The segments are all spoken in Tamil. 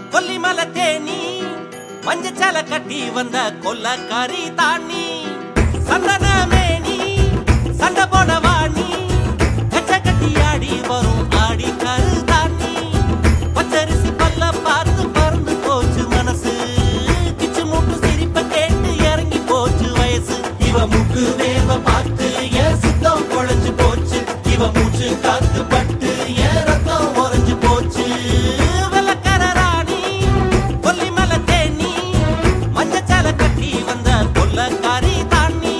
கொல்லிமலை தேனி மஞ்சச்சால கட்டி வந்த கொல்லக்காரி தாண்டி சந்தன மேனி சண்டை போட வாணி கச்ச கட்டி ஆடி வரும் ஆடி கரு தாண்டி பச்சரிசி பல்ல பார்த்து பறந்து போச்சு மனசு கிச்சு மூட்டு சிரிப்ப கேட்டு இறங்கி போச்சு வயசு இவ முக்கு வேவ பார்த்து என் சித்தம் குழஞ்சு போச்சு இவ மூச்சு காத்து பட்டு என் ரத்தம் உறைஞ்சு போச்சு வெள்ளக்கார ராணி கொல்லிமலை தேனி மஞ்சச்சால கட்டி வந்த கொல்லக்காரி தாண்டி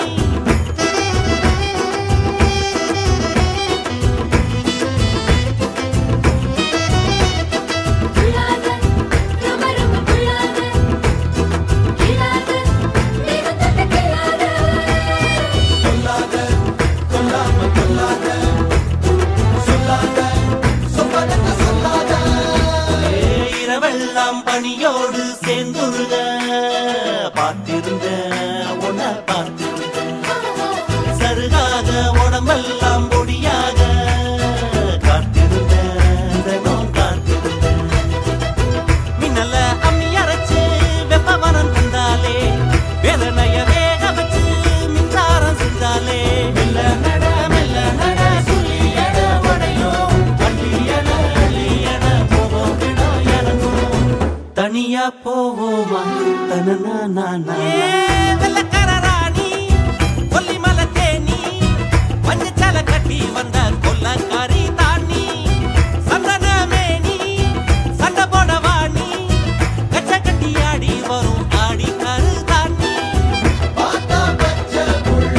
புள்ளாத ரொம்ப ரொம்ப புள்ளாத கிளாத தெய்வம் தொட்ட கிளாத கொல்லாத கொல்லாம கொல்லாத சொல்லாத சொல்லாத சொல்லாத இரவெல்லாம் பணியோடு சேர்ந்துருக பார்த்திருந்த உன்னை பார்த்திருந்த சருகாக உடம்பெல்லாம் பொடியாக காத்திருந்த தினம் காத்திருந்த மின்னல அம்மி அரைச்சு வெப்பவனம் தந்தாலே வேதனைய வேக வச்சு மின்சாரம் செஞ்சாலே மெல்ல நட மெல்ல நட சுழியட உடையும் அள்ளியட அள்ளியட போவோம் விடும் இறங்கும் தனியா போவோமா தனனா வெள்ளக்கார ராணி கொல்லிமலை தேனி மஞ்சச்சால கட்டி வந்த கொல்லக்காரி தாண்டி சந்தன மேனி சண்டை போட வாணி கச்ச கட்டி ஆடி வரும் ஆடி கரு தாண்டி பார்த்தா பச்சை புள்ள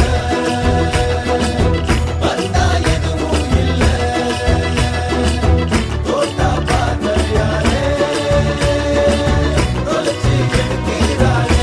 வந்தா எதுவும் இல்ல தோட்டா பார்வையாலே தொலைச்சு எடுக்கிறாளே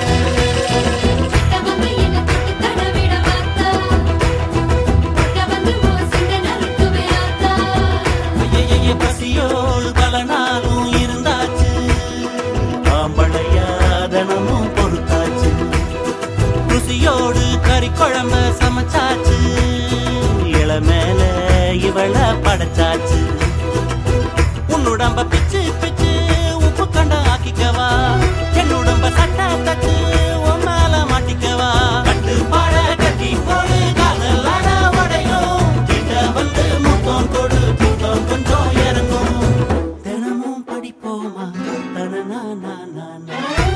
தவம என்ன தொட்டு தடவிட மாத்தா தவந்து ஓ சிந்த நறுக்குவே ஆத்தா ஐயைய பசியோடு பல நாளும் இருந்தாச்சு ஆம்பளையா தினமும் பொறுத்தாச்சு ருசியோடு கறி குழம்ப சமைச்சாச்சு இளமேல இவள படைச்சாச்சு உன்னுடம்ப பிச்சு பிச்சு உப்பு கண்ட ஆக்கிக்கவா என்னுடம்ப சட்டை தச்சு உன் மேல மாட்டிக்கவா கட்டு பாட கட்டி போடு காதலான உடையும் கிட்ட வந்து முத்தம் கொடு முத்தம் கொஞ்சம் இறங்கும் தினமும் படிப்போமா தனனா